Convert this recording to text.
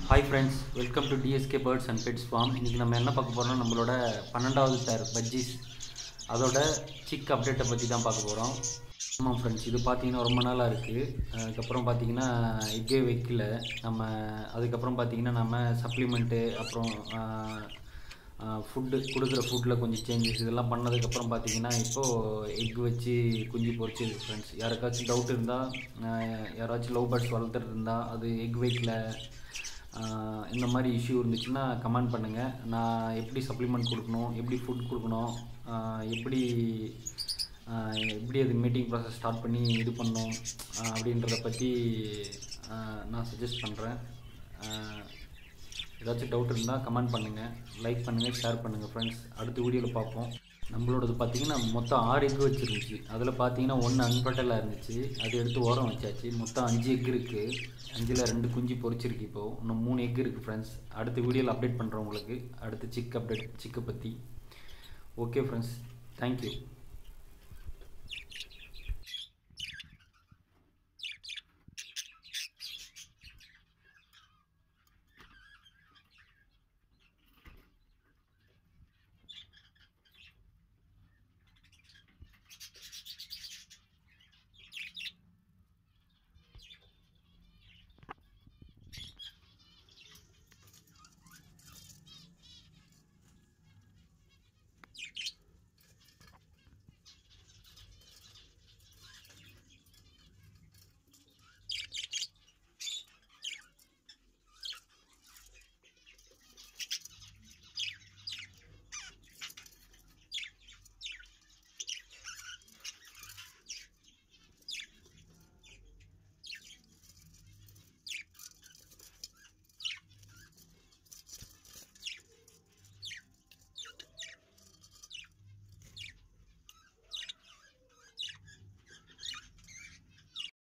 hi friends welcome to TSK birds and pets farm இன்றைக்கி நம்ம என்ன பார்க்க போகிறோம் நம்மளோட பன்னெண்டாவது பேர் பஜ்ஜீஸ் அதோட சிக் அப்டேட்டை பற்றி தான் பார்க்க போகிறோம் ஆமாம் ஃப்ரெண்ட்ஸ் இது பார்த்தீங்கன்னா ரொம்ப நாளாக இருக்குது அதுக்கப்புறம் பார்த்தீங்கன்னா எக்கே வைக்கல நம்ம அதுக்கப்புறம் பார்த்தீங்கன்னா நம்ம சப்ளிமெண்ட்டு அப்புறம் ஃபுட்டு கொடுக்குற ஃபுட்டில் கொஞ்சம் சேஞ்சஸ் இதெல்லாம் பண்ணதுக்கப்புறம் பார்த்தீங்கன்னா இப்போது எக் வச்சு குஞ்சு பொரிச்சிது ஃப்ரெண்ட்ஸ் யாருக்காச்சும் டவுட் இருந்தால் யாராச்சும் லவ் பேர்ட்ஸ் வளர்த்துட்டு இருந்தால் அது எக் வைக்கல ஆஹ் இந்த மாதிரி இஷ்யூ இருந்துச்சுன்னா கமெண்ட் பண்ணுங்கள் நான் எப்படி சப்ளிமெண்ட் கொடுக்கணும் எப்படி ஃபுட் கொடுக்கணும் ஆஹ் எப்படி ஆஹ் எப்படி அது மீட்டிங் ப்ராசஸ் ஸ்டார்ட் பண்ணி இது பண்ணணும் ஆஹ் அப்படின்றத பற்றி ஆஹ் நான் சஜஸ்ட் பண்ணுறேன் ஏதாச்சும் டவுட் இருந்தால் கமெண்ட் பண்ணுங்கள் லைக் பண்ணுங்கள் ஷேர் பண்ணுங்கள் ஃப்ரெண்ட்ஸ் அடுத்த வீடியோவில் பார்ப்போம் நம்மளோடது பார்த்தீங்கன்னா மொத்தம் ஆறு எக் வச்சுருந்துச்சு அதில் பார்த்தீங்கன்னா ஒன்று அன்பட்டலாக இருந்துச்சு அது எடுத்து ஓரம் வச்சாச்சு மொத்தம் அஞ்சு எக் இருக்குது அஞ்சில் ரெண்டு குஞ்சு பொரிச்சிருக்கு இப்போது இன்னும் மூணு எக் இருக்குது ஃப்ரெண்ட்ஸ் அடுத்த வீடியோவில் அப்டேட் பண்ணுறேன் உங்களுக்கு அடுத்து சிக் அப்டேட் சிக்கை பற்றி ஓகே ஃப்ரெண்ட்ஸ் தேங்க்யூ